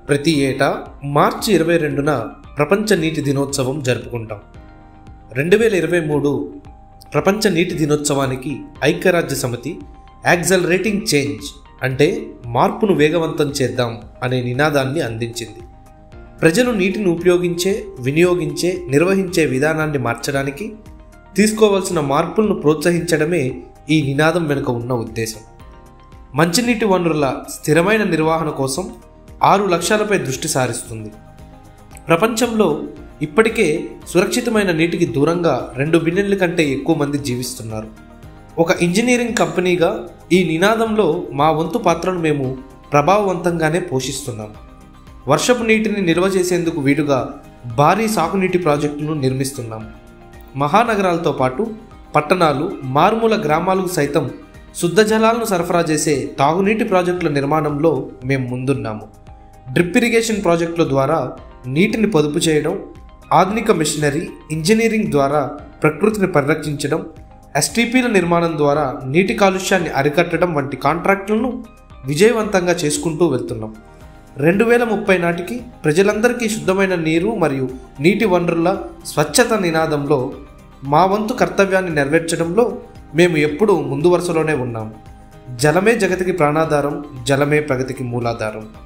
ప్రతి ఏటా మార్చి ఇరవై రెండున ప్రపంచ నీటి దినోత్సవం జరుపుకుంటాం రెండు వేల ఇరవై మూడు ప్రపంచ నీటి దినోత్సవానికి ఐక్యరాజ్య సమితి యాక్సలరేటింగ్ చేంజ్ అంటే మార్పును వేగవంతం చేద్దాం అనే నినాదాన్ని అందించింది ప్రజలు నీటిని ఉపయోగించే వినియోగించే నిర్వహించే విధానాన్ని మార్చడానికి తీసుకోవాల్సిన మార్పులను ప్రోత్సహించడమే ఈ నినాదం వెనుక ఉన్న ఉద్దేశం మంచినీటి వనరుల స్థిరమైన నిర్వహణ కోసం ఆరు లక్ష్యాలపై దృష్టి సారిస్తుంది ప్రపంచంలో ఇప్పటికే సురక్షితమైన నీటికి దూరంగా రెండు బిలియన్ల కంటే ఎక్కువ మంది జీవిస్తున్నారు ఒక ఇంజనీరింగ్ కంపెనీగా ఈ నినాదంలో మా వంతు పాత్రను మేము ప్రభావవంతంగానే పోషిస్తున్నాం వర్షపు నీటిని నిల్వ చేసేందుకు వీలుగా భారీ సాగునీటి ప్రాజెక్టులను నిర్మిస్తున్నాం మహానగరాలతో పాటు పట్టణాలు మారుమూల గ్రామాలకు సైతం శుద్ధ జలాలను సరఫరా చేసే తాగునీటి ప్రాజెక్టుల నిర్మాణంలో మేము ముందున్నాము డ్రిప్ ఇరిగేషన్ ప్రాజెక్టుల ద్వారా నీటిని పొదుపు చేయడం ఆధునిక మిషనరీ ఇంజనీరింగ్ ద్వారా ప్రకృతిని పరిరక్షించడం ఎస్టీపీల నిర్మాణం ద్వారా నీటి కాలుష్యాన్ని అరికట్టడం వంటి కాంట్రాక్టులను విజయవంతంగా చేసుకుంటూ వెళ్తున్నాం రెండు వేల ముప్పై నాటికి ప్రజలందరికీ శుద్ధమైన నీరు మరియు నీటి వనరుల స్వచ్ఛత నినాదంలో మా వంతు కర్తవ్యాన్ని నెరవేర్చడంలో మేము ఎప్పుడూ ముందు వరుసలోనే ఉన్నాం జలమే జగతికి ప్రాణాధారం జలమే ప్రగతికి మూలాధారం